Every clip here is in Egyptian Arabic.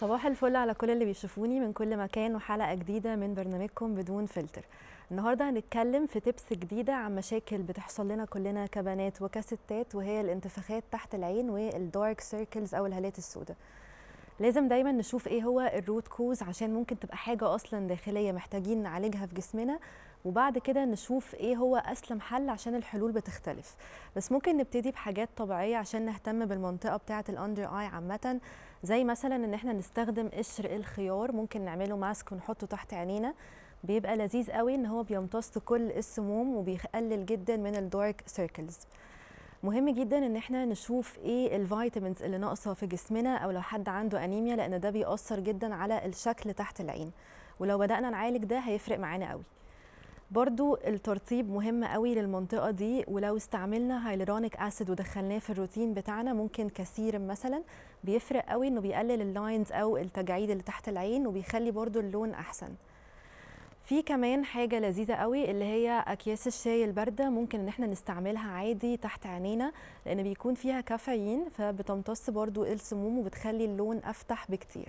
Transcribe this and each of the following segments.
صباح الفل على كل اللي بيشوفوني من كل مكان وحلقة جديدة من برنامجكم بدون فلتر النهاردة هنتكلم في تبس جديدة عن مشاكل بتحصل لنا كلنا كبنات وكستات وهي الانتفاخات تحت العين والدارك سيركلز أو الهالات السوداء لازم دايما نشوف ايه هو الروت كوز عشان ممكن تبقى حاجة أصلا داخلية محتاجين نعالجها في جسمنا وبعد كده نشوف ايه هو اسلم حل عشان الحلول بتختلف بس ممكن نبتدي بحاجات طبيعيه عشان نهتم بالمنطقه بتاعه الاندر اي عامه زي مثلا ان احنا نستخدم قشر الخيار ممكن نعمله ماسك ونحطه تحت عينينا بيبقى لذيذ قوي ان هو بيمتص كل السموم وبيقلل جدا من الدارك سيركلز مهم جدا ان احنا نشوف ايه الفيتامينز اللي ناقصه في جسمنا او لو حد عنده انيميا لان ده بيأثر جدا على الشكل تحت العين ولو بدأنا نعالج ده هيفرق معانا قوي برضو الترطيب مهم قوي للمنطقة دي ولو استعملنا هايلورونيك اسيد ودخلناه في الروتين بتاعنا ممكن كسيرم مثلا بيفرق قوي انه بيقلل اللاينز او التجاعيد اللي تحت العين وبيخلي برضو اللون احسن في كمان حاجة لذيذة قوي اللي هي أكياس الشاي الباردة ممكن إن احنا نستعملها عادي تحت عينينا لأن بيكون فيها كافيين فبتمتص برضو السموم وبتخلي اللون أفتح بكتير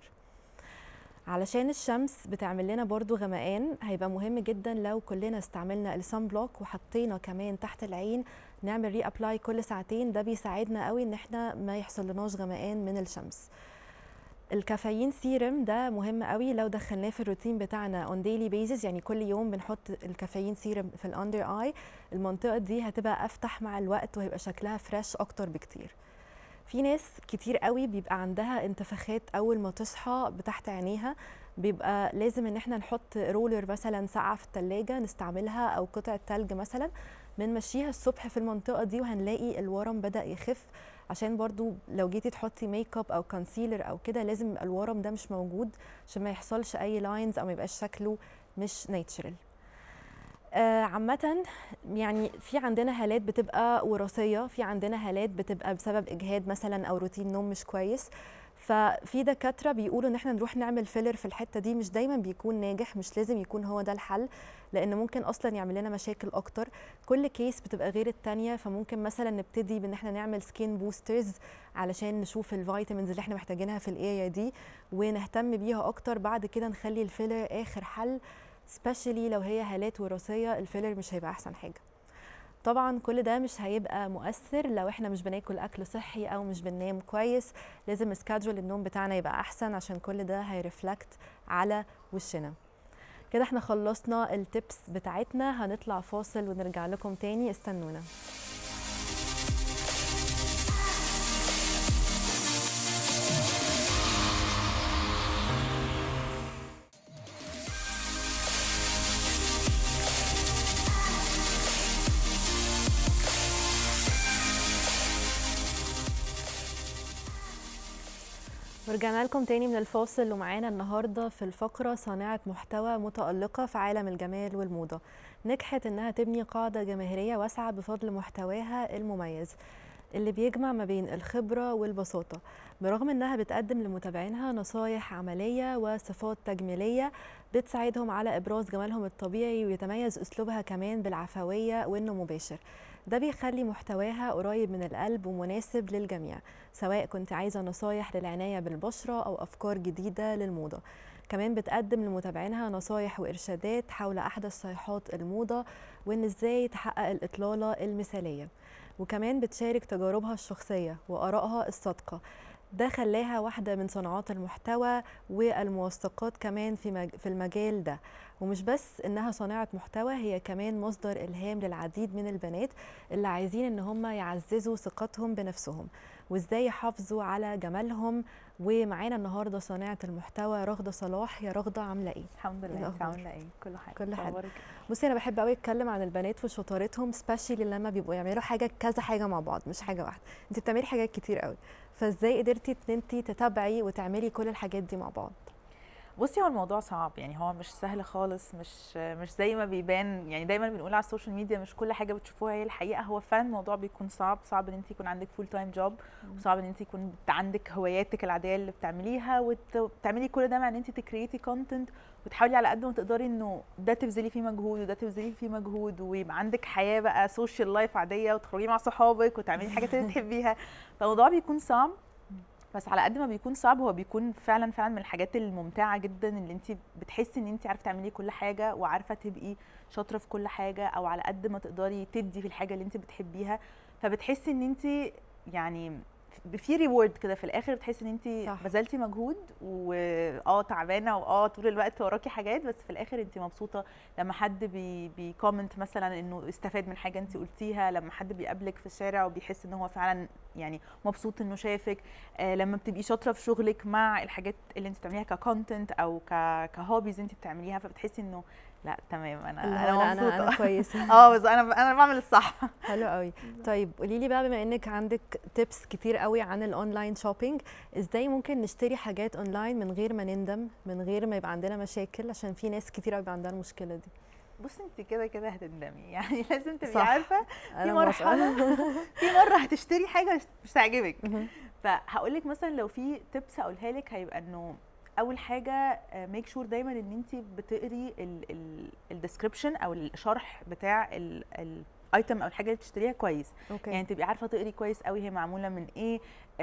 علشان الشمس بتعمل لنا برضو غمقان هيبقى مهم جدا لو كلنا استعملنا السان بلوك وحطينا كمان تحت العين نعمل ري ابلاي كل ساعتين ده بيساعدنا قوي ان احنا ما يحصل لناش غمقان من الشمس الكافيين سيرم ده مهم قوي لو دخلناه في الروتين بتاعنا اون ديلي بيزس يعني كل يوم بنحط الكافيين سيرم في الاندر اي المنطقه دي هتبقى افتح مع الوقت وهيبقى شكلها فريش اكتر بكتير في ناس كتير قوي بيبقى عندها انتفاخات اول ما تصحى بتحت عينيها بيبقى لازم ان احنا نحط رولر مثلا ساقعه في التلاجة نستعملها او قطعه تلج مثلا بنمشيها الصبح في المنطقه دي وهنلاقي الورم بدا يخف عشان برضو لو جيتي تحطي ميك اب او كونسيلر او كده لازم يبقى الورم ده مش موجود عشان ما يحصلش اي لاينز او ما يبقاش شكله مش ناتشرال آه عامة يعني في عندنا هالات بتبقى وراثية في عندنا هالات بتبقى بسبب إجهاد مثلا أو روتين نوم مش كويس ففي دكاترة بيقولوا إن احنا نروح نعمل فيلر في الحتة دي مش دايما بيكون ناجح مش لازم يكون هو ده الحل لأن ممكن أصلا يعمل لنا مشاكل أكتر كل كيس بتبقى غير التانية فممكن مثلا نبتدي بإن احنا نعمل سكين بوسترز علشان نشوف الفيتامينز اللي احنا محتاجينها في الاريا دي ونهتم بيها أكتر بعد كده نخلي الفيلر آخر حل سبيشالي لو هي هالات وراثيه الفيلر مش هيبقى احسن حاجه طبعا كل ده مش هيبقى مؤثر لو احنا مش بناكل اكل صحي او مش بننام كويس لازم سكادجول النوم بتاعنا يبقى احسن عشان كل ده هيرفلكت على وشنا كده احنا خلصنا التبس بتاعتنا هنطلع فاصل ونرجع لكم تاني استنونا ورجعنا لكم تاني من الفاصل ومعانا النهارده في الفقره صانعه محتوى متالقه في عالم الجمال والموضه نجحت انها تبني قاعده جماهيريه واسعه بفضل محتواها المميز اللي بيجمع ما بين الخبره والبساطه برغم انها بتقدم لمتابعينها نصايح عمليه وصفات تجميليه بتساعدهم على ابراز جمالهم الطبيعي ويتميز اسلوبها كمان بالعفويه وانه مباشر ده بيخلي محتواها قريب من القلب ومناسب للجميع سواء كنت عايزة نصايح للعناية بالبشرة أو أفكار جديدة للموضة كمان بتقدم لمتابعينها نصايح وإرشادات حول أحدث صيحات الموضة وإن إزاي تحقق الإطلالة المثالية وكمان بتشارك تجاربها الشخصية وآرائها الصادقة ده خلاها واحدة من صناعات المحتوى والموثقات كمان في في المجال ده ومش بس انها صانعه محتوى هي كمان مصدر الهام للعديد من البنات اللي عايزين ان هم يعززوا ثقتهم بنفسهم وازاي يحافظوا على جمالهم ومعانا النهارده صانعه المحتوى رغده صلاح يا رغده عامله ايه الحمد لله انت عامله ايه كل حاجه كل حاجه بصي انا بحب قوي اتكلم عن البنات وشطارتهم سبيشالي لما بيبقوا يعملوا حاجه كذا حاجه مع بعض مش حاجه واحده انت بتعملي حاجات كتير قوي فازاي قدرتي ان انت تتابعي وتعملي كل الحاجات دي مع بعض بصي هو الموضوع صعب يعني هو مش سهل خالص مش مش زي ما بيبان يعني دايما بنقول على السوشيال ميديا مش كل حاجه بتشوفوها هي الحقيقه هو فعلا الموضوع بيكون صعب صعب ان انت يكون عندك فول تايم جوب وصعب ان انت يكون عندك هواياتك العاديه اللي بتعمليها وتعملي كل ده مع ان انت تكريتي كونتنت وتحاولي على قد ما تقدري انه ده تبذلي فيه مجهود وده تبذلي فيه مجهود ويبقى عندك حياه بقى سوشيال لايف عاديه وتخرجي مع صحابك وتعملي الحاجات اللي بتحبيها فالموضوع بيكون صعب بس على قد ما بيكون صعب هو بيكون فعلا فعلا من الحاجات الممتعه جدا اللي انت بتحسي ان انت عارفه تعملي كل حاجه وعارفه تبقي شاطره في كل حاجه او على قد ما تقدري تدي في الحاجه اللي انت بتحبيها فبتحسي ان انت يعني في ريورد كده في الاخر بتحسي ان انت صح. بذلتي مجهود واه تعبانه واه طول الوقت وراكي حاجات بس في الاخر انت مبسوطه لما حد بي بيكومنت مثلا انه استفاد من حاجه انت قلتيها لما حد بيقابلك في الشارع وبيحس ان هو فعلا يعني مبسوط انه شافك آه لما بتبقي شاطره في شغلك مع الحاجات اللي انت بتعمليها ككونتنت او ك كهوبيز انت بتعمليها فبتحسي انه لا تمام انا اللي انا هو لا انا مبسوطه انا كويسه اه بس انا انا بعمل الصح حلو قوي طيب قولي لي بقى بما انك عندك تيبس كتير قوي عن الاونلاين شوبينج ازاي ممكن نشتري حاجات اونلاين من غير ما نندم من غير ما يبقى عندنا مشاكل عشان في ناس كتير قوي بيبقى عندها المشكله دي بصي انت كده كده هتندمي يعني لازم تبقي صح. عارفه انا مرحلة. موافقة. في مره هتشتري حاجه مش- مش تعجبك مهم. فهقول لك مثلا لو في تيبس هقولها لك هيبقى انه اول حاجه ميك شور دايما ان انت بتقري الديسكربشن او الشرح بتاع الايتم او الحاجه اللي بتشتريها كويس اوكي يعني تبقي عارفه تقري كويس قوي هي معموله من ايه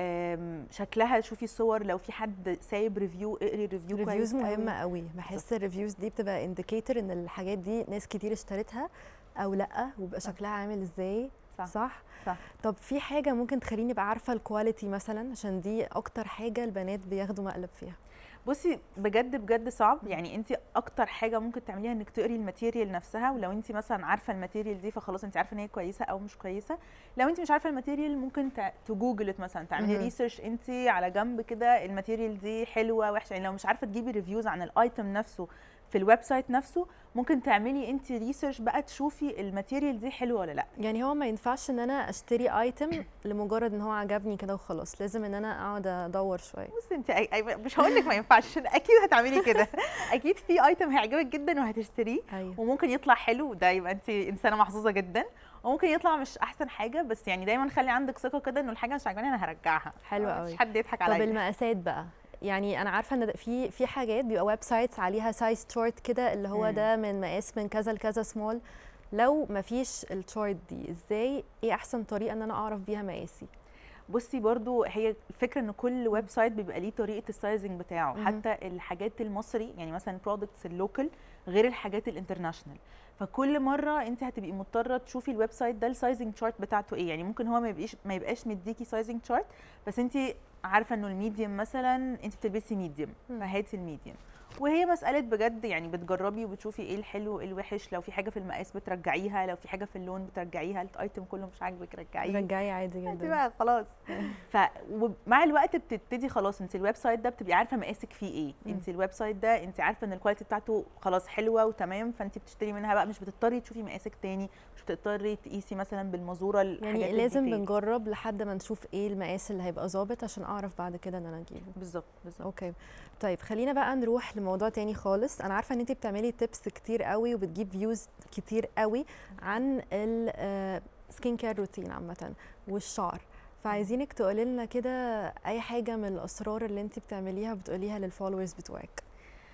أم، شكلها شوفي الصور لو في حد سايب ريفيو اقري الريفيو كويس ريفيوز قوي. مهمه قوي بحس الريفيوز دي بتبقى انديكيتور ان الحاجات دي ناس كتير اشترتها او لا ويبقى صح. شكلها عامل ازاي صح. صح صح. طب في حاجه ممكن تخليني ابقى عارفه الكواليتي مثلا عشان دي اكتر حاجه البنات بياخدوا مقلب فيها بصي بجد بجد صعب يعني انت اكتر حاجه ممكن تعمليها انك تقري الماتيريال نفسها ولو انت مثلا عارفه الماتيريال دي فخلاص انت عارفه ان هي كويسه او مش كويسه لو انت مش عارفه الماتيريال ممكن تع- تجوجلت مثلا تعملي مهم. ريسيرش انت على جنب كده الماتيريال دي حلوه وحشه يعني لو مش عارفه تجيبي ريفيوز عن الايتم نفسه في الويب سايت نفسه ممكن تعملي انت ريسيرش بقى تشوفي الماتيريال دي حلوه ولا لا يعني هو ما ينفعش ان انا اشتري ايتم لمجرد ان هو عجبني كده وخلاص لازم ان انا اقعد ادور شويه بصي انت أي- أي- مش هقول لك ما ينفعش عشان اكيد هتعملي كده اكيد في ايتم هيعجبك جدا وهتشتريه ايوه وممكن يطلع حلو وده يبقى انت انسانه محظوظه جدا وممكن يطلع مش احسن حاجه بس يعني دايما خلي عندك ثقه كده انه الحاجه مش عاجباني انا هرجعها حلو مش قوي. حد يضحك طب عليا المقاسات بقى يعني انا عارفه ان ده- في في حاجات بيبقى ويب سايتس عليها سايز تشارت كده اللي هو مم. ده من مقاس من كذا لكذا سمول لو ما فيش التشارت دي ازاي ايه احسن طريقه ان انا اعرف بيها مقاسي بصي برضو هي الفكره ان كل ويب سايت بيبقى ليه طريقه السايزنج بتاعه مهم. حتى الحاجات المصري يعني مثلا البرودكتس اللوكال غير الحاجات الانترناشونال فكل مره انت هتبقي مضطره تشوفي الويب سايت ده السايزنج شارت بتاعته ايه يعني ممكن هو ما يبقاش ما يبقاش مديكي سايزنج شارت بس انت عارفه انه الميديوم مثلا انت بتلبسي ميديوم مم. فهاتي الميديوم وهي مسألة بجد يعني بتجربي وبتشوفي ايه الحلو وايه الوحش لو في حاجة في المقاس بترجعيها لو في حاجة في اللون بترجعيها الايتم كله مش عاجبك رجعيه رجعي عادي انت جدا بقى خلاص ف ومع الوقت بتبتدي خلاص انت الويب سايت ده بتبقي عارفه مقاسك فيه ايه مم. انت الويب سايت ده انت عارفه ان الكواليتي بتاعته خلاص حلوه وتمام فانت بتشتري منها بقى مش بتضطري تشوفي مقاسك تاني مش بتضطري تقيسي مثلا بالمزوره الحاجات يعني لازم الديتيلز. بنجرب لحد ما نشوف ايه المقاس اللي هيبقى ظابط عشان اعرف بعد كده ان انا اجيبه بالظبط بالظبط اوكي طيب خلينا بقى نروح لموضوع تاني خالص انا عارفه ان انت بتعملي تيبس كتير قوي وبتجيب فيوز كتير قوي عن السكين كير روتين عامه والشعر فعايزينك تقولي لنا كده اي حاجه من الاسرار اللي انت بتعمليها بتقوليها للفولورز بتوعك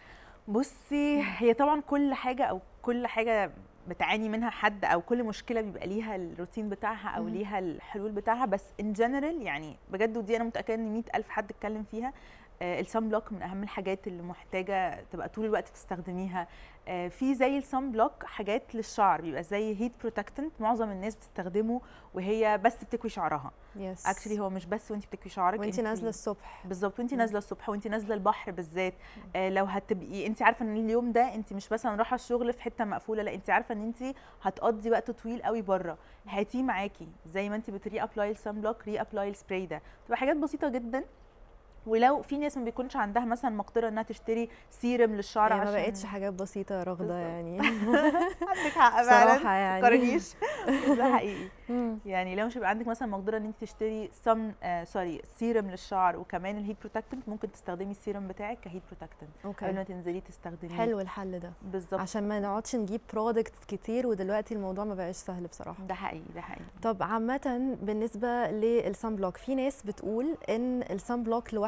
بصي هي طبعا كل حاجه او كل حاجه بتعاني منها حد او كل مشكله بيبقى ليها الروتين بتاعها او مهم. ليها الحلول بتاعها بس ان جنرال يعني بجد ودي انا متاكده ان 100000 حد اتكلم فيها السان بلوك من اهم الحاجات اللي محتاجه تبقى طول الوقت بتستخدميها آه، في زي السان بلوك حاجات للشعر بيبقى زي هيت بروتكتنت معظم الناس بتستخدمه وهي بس بتكوي شعرها يس اكشلي هو مش بس وانت بتكوي شعرك وانت انتي- نازله الصبح بالظبط وانت مم. نازله الصبح وانت نازله البحر بالذات آه لو هتبقي انت عارفه ان اليوم ده انت مش مثلا رايحه الشغل في حته مقفوله لا انت عارفه ان انت هتقضي وقت طويل قوي بره هاتيه معاكي زي ما انت بتري ابلاي السان بلوك ري ابلاي السبراي ده تبقى حاجات بسيطه جدا ولو في ناس ما بيكونش عندها مثلا مقدره انها تشتري سيرم للشعر يعني ما عشان بقتش حاجات بسيطه يا رغده بالظبط. يعني عندك حق فعلا صراحه يعني تقارنيش ده حقيقي مم. يعني لو مش هيبقى عندك مثلا مقدره ان انت تشتري سم آه سوري سيرم للشعر وكمان الهيت بروتكتنت ممكن تستخدمي السيرم بتاعك كهيت بروتكتنت قبل ما اوكي تنزلي تستخدميه حلو الحل ده بالظبط عشان ما نقعدش نجيب برودكت كتير ودلوقتي الموضوع ما بقاش سهل بصراحه ده حقيقي ده حقيقي طب عامة بالنسبة للسان بلوك في ناس بتقول ان السان بلوك لوحده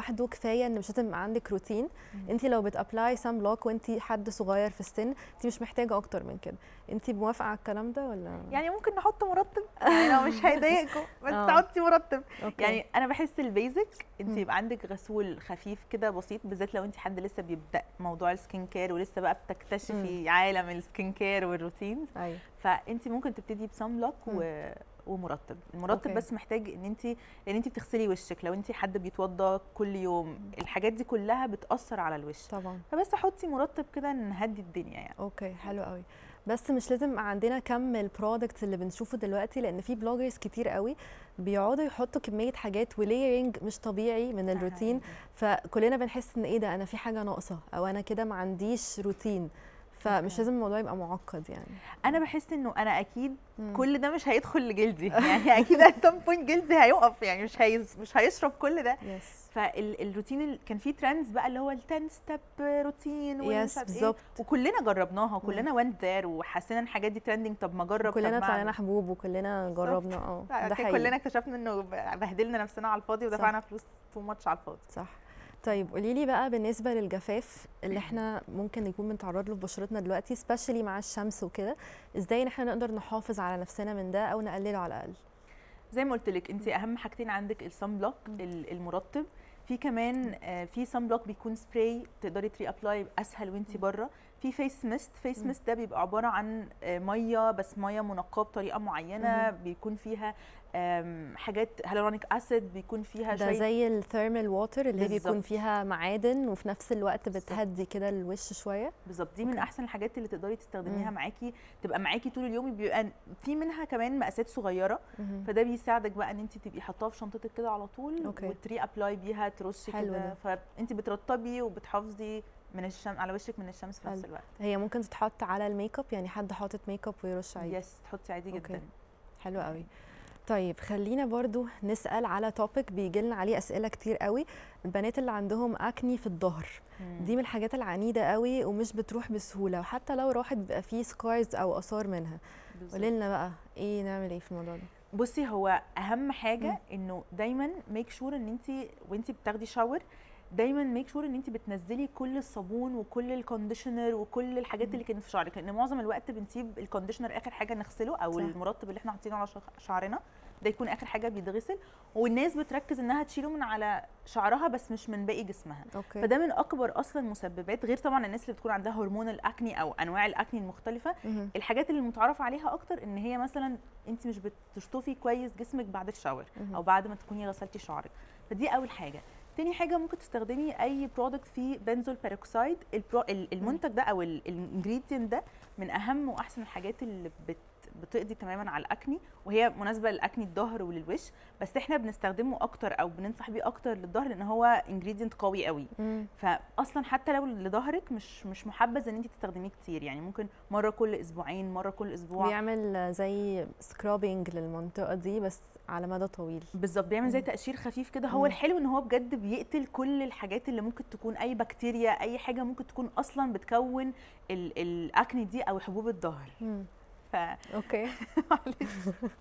لوحده كفايه ان مش لازم يبقى عندك روتين انت لو بتابلاي سان بلوك وانت حد صغير في السن انت مش محتاجه اكتر من كده انت موافقه على الكلام ده ولا يعني ممكن نحط مرطب يعني لو مش هيضايقكم بس آه. حطي مرطب أوكي. يعني انا بحس البيزك انت مم. يبقى عندك غسول خفيف كده بسيط بالذات لو انت حد لسه بيبدا موضوع السكين كير ولسه بقى بتكتشفي عالم السكين كير والروتين ايوه فانت ممكن تبتدي بصن بلوك و... ومرطب المرطب أوكي. بس محتاج ان انت لان انت بتغسلي وشك لو انت حد بيتوضى كل يوم الحاجات دي كلها بتاثر على الوش طبعا فبس حطي مرطب كده نهدي الدنيا يعني اوكي حلو قوي بس مش لازم يبقى عندنا كم البرودكتس اللي بنشوفه دلوقتي لان في بلوجرز كتير قوي بيقعدوا يحطوا كميه حاجات وليرنج مش طبيعي من الروتين فكلنا بنحس ان ايه ده انا في حاجه ناقصه او انا كده ما عنديش روتين فمش أوكي. لازم الموضوع يبقى معقد يعني انا بحس انه انا اكيد مم. كل ده مش هيدخل لجلدي يعني اكيد at some point جلدي هيقف يعني مش هيز مش هيشرب كل ده يس فالروتين ال... كان في ترندز بقى اللي هو ال 10 ستيب روتين يس بالظبط وكلنا جربناها وكلنا went there وحسينا ان الحاجات دي ترندنج طب ما اجرب طب كلنا ما طلعنا أعمل. حبوب وكلنا جربنا اه ده كده حقيقي كلنا اكتشفنا انه بهدلنا نفسنا على الفاضي ودفعنا فلوس تو ماتش على الفاضي صح طيب قولي لي بقى بالنسبه للجفاف اللي احنا ممكن نكون بنتعرض له في بشرتنا دلوقتي سبيشالي مع الشمس وكده ازاي ان احنا نقدر نحافظ على نفسنا من ده او نقلله على الاقل زي ما قلت لك انت اهم حاجتين عندك الصن بلوك ال- المرطب في كمان آه، في صن بلوك بيكون سبراي تقدري تري ابلاي اسهل وانت بره في فيس ميست فيس مم. ميست ده بيبقى عباره عن آه، ميه بس ميه منقاه بطريقه معينه بيكون فيها آم، حاجات هالورونيك اسيد بيكون فيها ده شويه زي الثيرمال ووتر اللي هي بيكون بالظبط. فيها معادن وفي نفس الوقت بالظبط. بتهدي كده الوش شويه بالظبط دي من أوكي. احسن الحاجات اللي تقدري تستخدميها مم. معاكي تبقى معاكي طول اليوم بيبقى في منها كمان مقاسات صغيره مهم. فده بيساعدك بقى ان انت تبقي حاطاها في شنطتك كده على طول أوكي. وتري ابلاي بيها ترشي حلو كده ده. فانت بترطبي وبتحافظي من الشمس على وشك من الشمس في نفس حلو. الوقت هي ممكن تتحط على الميك اب يعني حد حاطط ميك اب ويرش عادي يس تحطي عادي أوكي. جدا حلو قوي طيب خلينا برضو نسال على توبيك بيجي لنا عليه اسئله كتير قوي البنات اللي عندهم اكني في الظهر دي من الحاجات العنيده قوي ومش بتروح بسهوله وحتى لو راحت بيبقى فيه سكارز او اثار منها بالظبط. قولي لنا بقى ايه نعمل ايه في الموضوع ده بصي هو اهم حاجه مم. انه دايما ميك شور ان انت وانت بتاخدي شاور دايما ميك شور ان انت بتنزلي كل الصابون وكل الكونديشنر وكل الحاجات مم. اللي كانت في شعرك لان معظم الوقت بنسيب الكونديشنر اخر حاجه نغسله او صح. المرطب اللي احنا حاطينه على شخ- شعرنا ده يكون اخر حاجه بيتغسل والناس بتركز انها تشيله من على شعرها بس مش من باقي جسمها اوكي فده من اكبر اصلا مسببات غير طبعا الناس اللي بتكون عندها هرمون الاكني او انواع الاكني المختلفه مهم. الحاجات اللي متعارف عليها اكتر ان هي مثلا انت مش بتشطفي كويس جسمك بعد الشاور مهم. او بعد ما تكوني غسلتي شعرك فدي اول حاجه تاني حاجه ممكن تستخدمي اي برودكت فيه بنزول بيروكسيد البرو... ال- المنتج ده او الانجريدينت ده من اهم واحسن الحاجات اللي بت... بتقضي تماما على الاكني وهي مناسبه للاكني الظهر وللوش بس احنا بنستخدمه اكتر او بننصح بيه اكتر للظهر لان هو انجريدينت قوي قوي مم. فاصلا حتى لو لظهرك مش مش محبذ ان انت تستخدميه كتير يعني ممكن مره كل اسبوعين مره كل اسبوع بيعمل زي سكرابنج للمنطقه دي بس على مدى طويل بالظبط بيعمل زي مم. تقشير خفيف كده هو مم. الحلو ان هو بجد بيقتل كل الحاجات اللي ممكن تكون اي بكتيريا اي حاجه ممكن تكون اصلا بتكون ال- الاكني دي او حبوب الظهر مم. ف اوكي معلش.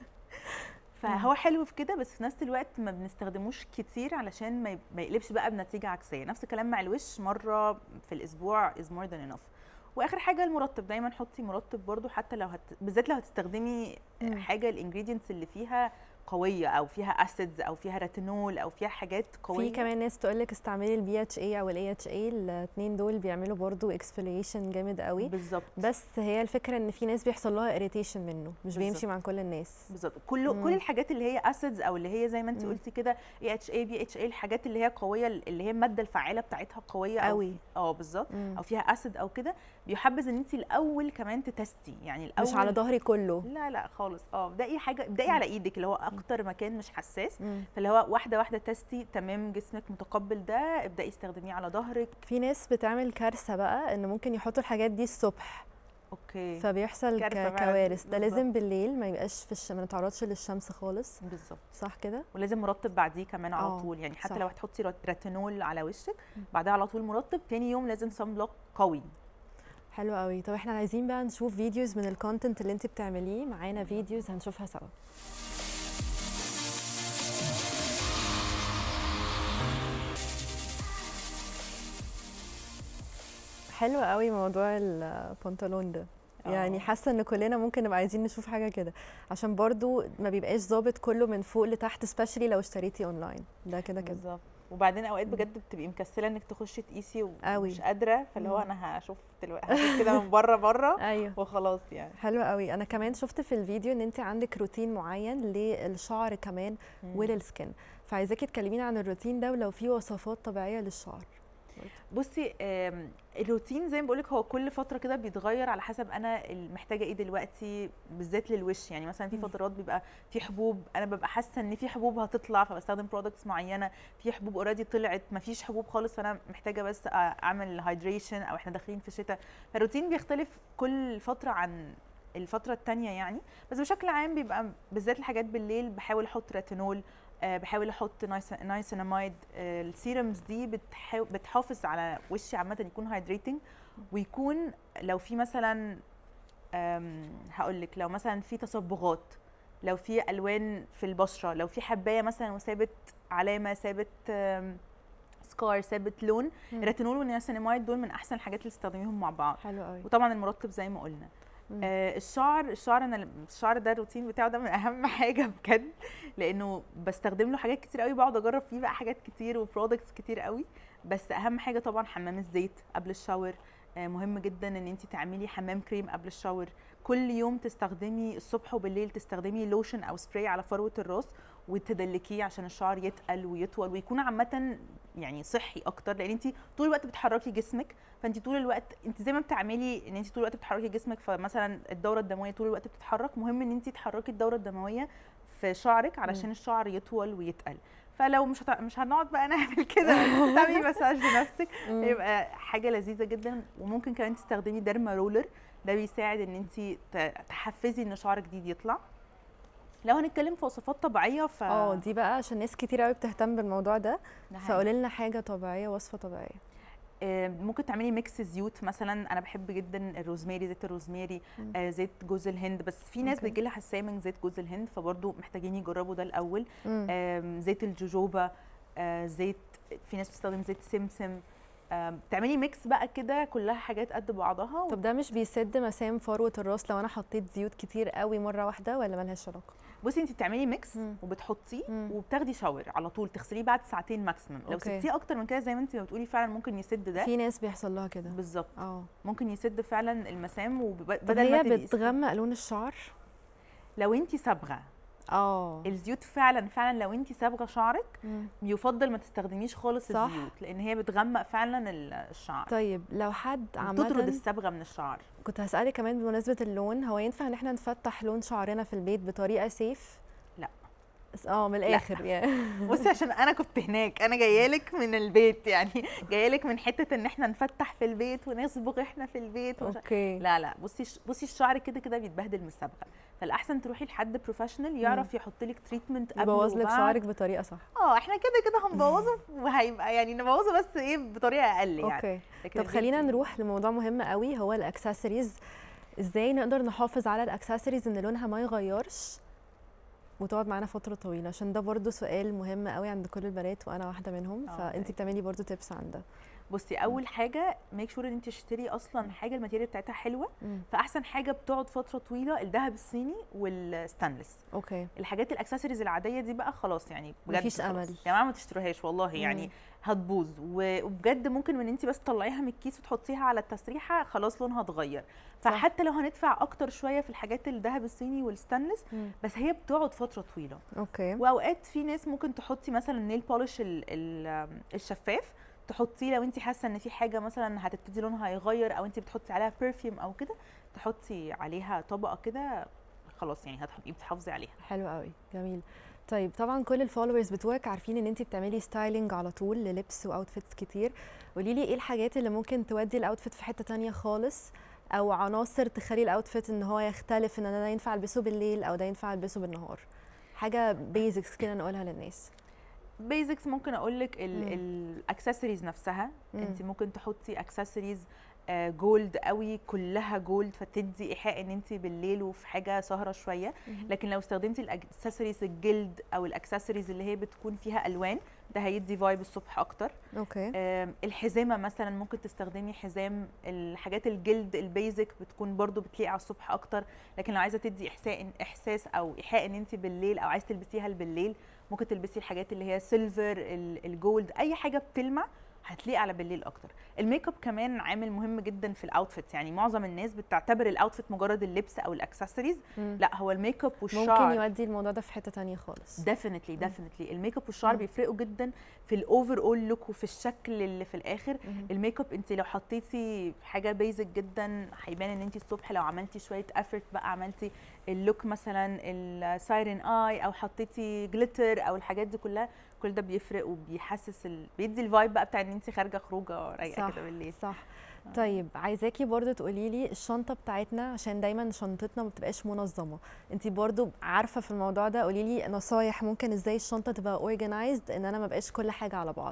فهو حلو في كده بس في نفس الوقت ما بنستخدموش كتير علشان ما يب- ما يقلبش بقى بنتيجه عكسيه نفس الكلام مع الوش مره في الاسبوع is more than enough واخر حاجه المرطب دايما حطي مرطب برضو حتى لو هت... بالذات لو هتستخدمي مم. حاجه الانجريدينتس اللي فيها قويه او فيها اسيدز او فيها ريتينول او فيها حاجات قويه في كمان ناس تقول لك استعملي البي اتش اي او الاي اتش اي الاثنين دول بيعملوا برضو اكسفوليشن جامد قوي بالظبط بس هي الفكره ان في ناس بيحصل لها اريتيشن منه مش بيمشي بالظبط. مع كل الناس بالظبط كل مم. كل الحاجات اللي هي اسيدز او اللي هي زي ما انت مم. قلتي كده اي اتش اي بي اتش اي الحاجات اللي هي قويه اللي هي الماده الفعاله بتاعتها قويه أو قوي اه بالظبط مم. او فيها اسيد او كده بيحبذ ان انت الاول كمان تتستي يعني الاول مش على ظهري كله لا لا خالص اه ابدأي حاجه ابدأي على ايدك اللي هو اكتر مكان مش حساس مم. فاللي هو واحده واحده تستي تمام جسمك متقبل ده ابدأي استخدميه على ظهرك في ناس بتعمل كارثه بقى ان ممكن يحطوا الحاجات دي الصبح اوكي فبيحصل كارثة ك- فعلاً، كوارث ده بالظبط. لازم بالليل ما يبقاش في الش... ما نتعرضش للشمس خالص بالظبط صح كده ولازم مرطب بعديه كمان على آه، طول يعني حتى صح. لو هتحطي رت- ريتينول على وشك مم. بعدها على طول مرطب تاني يوم لازم سان بلوك قوي حلو قوي طب احنا عايزين بقى نشوف فيديوز من الكونتنت اللي انت بتعمليه معانا فيديوز هنشوفها سوا حلو قوي موضوع البنطلون ده يعني آه. حاسه ان كلنا ممكن نبقى عايزين نشوف حاجه كده عشان برضو ما بيبقاش ظابط كله من فوق لتحت سبيشالي لو اشتريتي اونلاين ده كده كده بالظبط وبعدين اوقات بجد بتبقي مكسله انك تخشي تقيسي قوي. ومش قادره فاللي هو مم. انا هشوف دلوقتي هشوف كده من بره بره ايوه وخلاص يعني حلو قوي انا كمان شفت في الفيديو ان انت عندك روتين معين للشعر كمان مم. وللسكن فعايزاكي تكلمينا عن الروتين ده ولو في وصفات طبيعيه للشعر بصي آم، الروتين زي ما بقولك هو كل فتره كده بيتغير على حسب انا محتاجه ايه دلوقتي بالذات للوش يعني مثلا في مم. فترات بيبقى في حبوب انا ببقى حاسه ان في حبوب هتطلع فبستخدم برودكتس معينه في حبوب اوريدي طلعت ما فيش حبوب خالص فانا محتاجه بس أ- اعمل هايدريشن او احنا داخلين في الشتاء فالروتين بيختلف كل فتره عن الفتره التانية يعني بس بشكل عام بيبقى بالذات الحاجات بالليل بحاول احط ريتينول آه، بحاول احط نايس نايسيناميد آه، السيرمز دي بتحاو- بتحافظ على وشي عامه يكون هايدريتنج ويكون لو في مثلا هقول لك لو مثلا في تصبغات لو في الوان في البشره لو في حبايه مثلا وسابت علامه سابت سكار سابت لون مم. الريتينول والنياسيناميد دول من احسن الحاجات اللي تستخدميهم مع بعض حلو قوي وطبعا المرطب زي ما قلنا مم. آه الشعر الشعر انا الشعر ده الروتين بتاعه ده من اهم حاجه بجد لانه بستخدم له حاجات كتير قوي بقعد اجرب فيه بقى حاجات كتير وبرودكتس كتير قوي بس اهم حاجه طبعا حمام الزيت قبل الشاور آه مهم جدا ان انت تعملي حمام كريم قبل الشاور كل يوم تستخدمي الصبح وبالليل تستخدمي لوشن او سبراي على فروه الراس وتدلكيه عشان الشعر يتقل ويطول ويكون عامه يعني صحي اكتر لان انت طول الوقت بتحركي جسمك فانت طول الوقت انت زي ما بتعملي ان انت طول الوقت بتحركي جسمك فمثلا الدوره الدمويه طول الوقت بتتحرك مهم ان انت تحركي الدوره الدمويه في شعرك علشان الشعر يطول ويتقل فلو مش هت... مش هنقعد بقى نعمل كده تعملي مساج لنفسك مم. يبقى حاجه لذيذه جدا وممكن كمان تستخدمي ديرما رولر ده بيساعد ان انت ت- تحفزي ان شعر جديد يطلع لو هنتكلم في وصفات طبيعيه ف اه دي بقى عشان ناس كتير قوي بتهتم بالموضوع ده ده حقيقي. فقولي لنا حاجه طبيعيه وصفه طبيعيه آه، ممكن تعملي ميكس زيوت مثلا انا بحب جدا الروزماري زيت الروزماري مم. آه زيت جوز الهند بس في ناس أوكي. بتجي لها حساسيه من زيت جوز الهند فبرضه محتاجين يجربوا ده الاول مم. آم، زيت الجوجوبا آه زيت في ناس بتستخدم زيت سمسم آم، تعملي ميكس بقى كده كلها حاجات قد بعضها طب ده مش بيسد مسام فروه الراس لو انا حطيت زيوت كتير قوي مره واحده ولا ملهاش علاقه بصي انت بتعملي ميكس مم. وبتحطيه مم. وبتاخدي شاور على طول تغسليه بعد ساعتين ماكسيمم لو أوكي. سبتيه اكتر من كده زي ما انت بتقولي فعلا ممكن يسد ده في ناس بيحصل لها كده بالظبط اه ممكن يسد فعلا المسام طب وبدل ما هي تبقي بتغمق لون الشعر لو انت صبغه اه الزيوت فعلا فعلا لو انت صبغه شعرك مم. يفضل ما تستخدميش خالص صح. الزيوت لان هي بتغمق فعلا ال- الشعر طيب لو حد تطرد عامه الصبغه من الشعر كنت هسألك كمان بمناسبة اللون هو ينفع ان احنا نفتح لون شعرنا في البيت بطريقة سيف؟ لا. بس- اه من الاخر يعني بصي عشان انا كنت هناك انا جايه لك من البيت يعني جايه لك من حته ان احنا نفتح في البيت ونصبغ احنا في البيت ومش اوكي لا لا بصي بصي الشعر كده كده بيتبهدل من الصبغه فالاحسن تروحي لحد بروفيشنال يعرف يحط لك تريتمنت قبل يبوظ لك وبعد. شعرك بطريقة صح اه احنا كده كده هنبوظه وهيبقى يعني نبوظه بس ايه بطريقه اقل يعني اوكي لكن طب خلينا الزيت- نروح لموضوع مهم قوي هو الاكسسوارز ازاي نقدر نحافظ على الاكسسوارز ان لونها ما يغيرش وتقعد معانا فترة طويلة عشان ده برضو سؤال مهم قوي عند كل البنات وانا واحدة منهم اه، فانت طيب. بتعملي برضو تيبس عن ده بصي اول حاجه ميك شور ان انت تشتري اصلا حاجه الماتيريال بتاعتها حلوه مم. فاحسن حاجه بتقعد فتره طويله الذهب الصيني والستانلس اوكي الحاجات الاكسسوارز العاديه دي بقى خلاص يعني بجد مفيش خلاص. أمل. يا جماعه ما تشتروهاش والله يعني مم. هتبوظ و- وبجد ممكن من انت بس تطلعيها من الكيس وتحطيها على التسريحه خلاص لونها اتغير صح. فحتى لو هندفع اكتر شويه في الحاجات الذهب الصيني والستانلس مم. بس هي بتقعد فتره طويله اوكي واوقات في ناس ممكن تحطي مثلا النيل بولش ال- ال- الشفاف تحطيه لو انت حاسه ان في حاجه مثلا هتبتدي لونها يغير او انت بتحطي عليها برفيوم او كده تحطي عليها طبقه كده خلاص يعني هتبقي بتحافظي عليها حلو قوي جميل طيب طبعا كل الفولورز بتوعك عارفين ان انت بتعملي ستايلينج على طول للبس واوتفيتس كتير قولي لي ايه الحاجات اللي ممكن تودي الاوتفيت في حته تانية خالص او عناصر تخلي الاوتفيت ان هو يختلف ان انا ده ينفع البسه بالليل او ده ينفع البسه بالنهار حاجه بيزكس كده نقولها للناس بيزكس ممكن اقول لك مم. الاكسسوارز نفسها مم. انت ممكن تحطي اكسسوارز جولد قوي كلها جولد فتدي ايحاء ان انت بالليل وفي حاجه سهره شويه لكن لو استخدمتي الاكسسوارز الجلد او الاكسسوارز اللي هي بتكون فيها الوان ده هيدي فايب الصبح اكتر اوكي آم، الحزامه مثلا ممكن تستخدمي حزام الحاجات الجلد البيزك بتكون برضو بتليق على الصبح اكتر لكن لو عايزه تدي احساء احساس او ايحاء ان انت بالليل او عايزه تلبسيها بالليل ممكن تلبسي الحاجات اللي هي سيلفر ال- الجولد اي حاجه بتلمع هتليق على بالليل اكتر الميك اب كمان عامل مهم جدا في الاوتفيت يعني معظم الناس بتعتبر الاوتفيت مجرد اللبس او الاكسسوارز مم. لا هو الميك اب والشعر ممكن يودي الموضوع ده في حته تانية خالص ديفينتلي ديفينتلي الميك اب والشعر مم. بيفرقوا جدا في الاوفر اول لوك وفي الشكل اللي في الاخر مهم. الميك اب انت لو حطيتي حاجه بيزك جدا هيبان ان انت الصبح لو عملتي شويه افورت بقى عملتي اللوك مثلا السايرن اي او حطيتي جليتر او الحاجات دي كلها كل ده بيفرق وبيحسس ال... بيدي الفايب بقى بتاع ان انت خارجه خروجه رايقه صح كده بالليل صح طيب عايزاكي برضو تقولي لي الشنطه بتاعتنا عشان دايما شنطتنا ما بتبقاش منظمه انت برضو عارفه في الموضوع ده قولي لي نصايح ممكن ازاي الشنطه تبقى اورجنايزد ان انا ما بقاش كل حاجه على بعض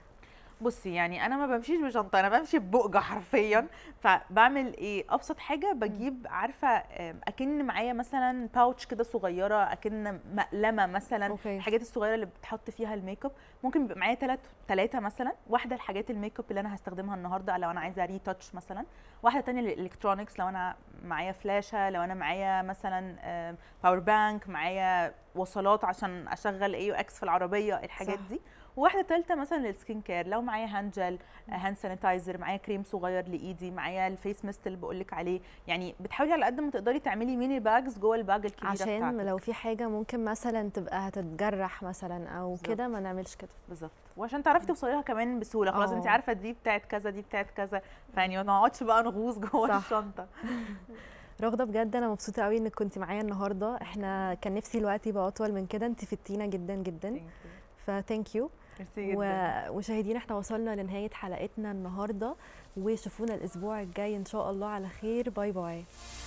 بصي يعني انا ما بمشيش بشنطه انا بمشي ببقجه حرفيا فبعمل ايه ابسط حاجه بجيب عارفه آم، اكن معايا مثلا باوتش كده صغيره اكن مقلمه مثلا اوكي الحاجات الصغيره اللي بتحط فيها الميك اب ممكن يبقى معايا ثلاث ثلاثه مثلا واحده الحاجات الميك اب اللي انا هستخدمها النهارده لو انا عايزه ري تاتش مثلا واحده تانية الالكترونكس لو انا معايا فلاشه لو انا معايا مثلا باور بانك معايا وصلات عشان اشغل اي اكس في العربيه الحاجات صح. دي وواحده ثالثه مثلا للسكين كير لو معايا هاند جel هاند سانيتايزر معايا كريم صغير لايدي معايا الفيس ميست اللي بقول لك عليه يعني بتحاولي على قد ما تقدري تعملي ميني باجز جوه الباج الكبيره عشان بتاعتك. لو في حاجه ممكن مثلا تبقى هتتجرح مثلا او بالظبط. كده ما نعملش كده بالظبط وعشان تعرفي توصلي لها كمان بسهوله خلاص انت اه. عارفه دي بتاعت كذا دي بتاعت كذا فيعني ما نقعدش بقى نغوص جوه صح. الشنطه رغده بجد انا مبسوطه قوي انك كنت معايا النهارده احنا كان نفسي الوقت يبقى اطول من كده انت فدتينا جدا جدا فثانك يو ميرسي جدا ومشاهدينا احنا وصلنا لنهايه حلقتنا النهارده وشوفونا الاسبوع الجاي ان شاء الله على خير باي باي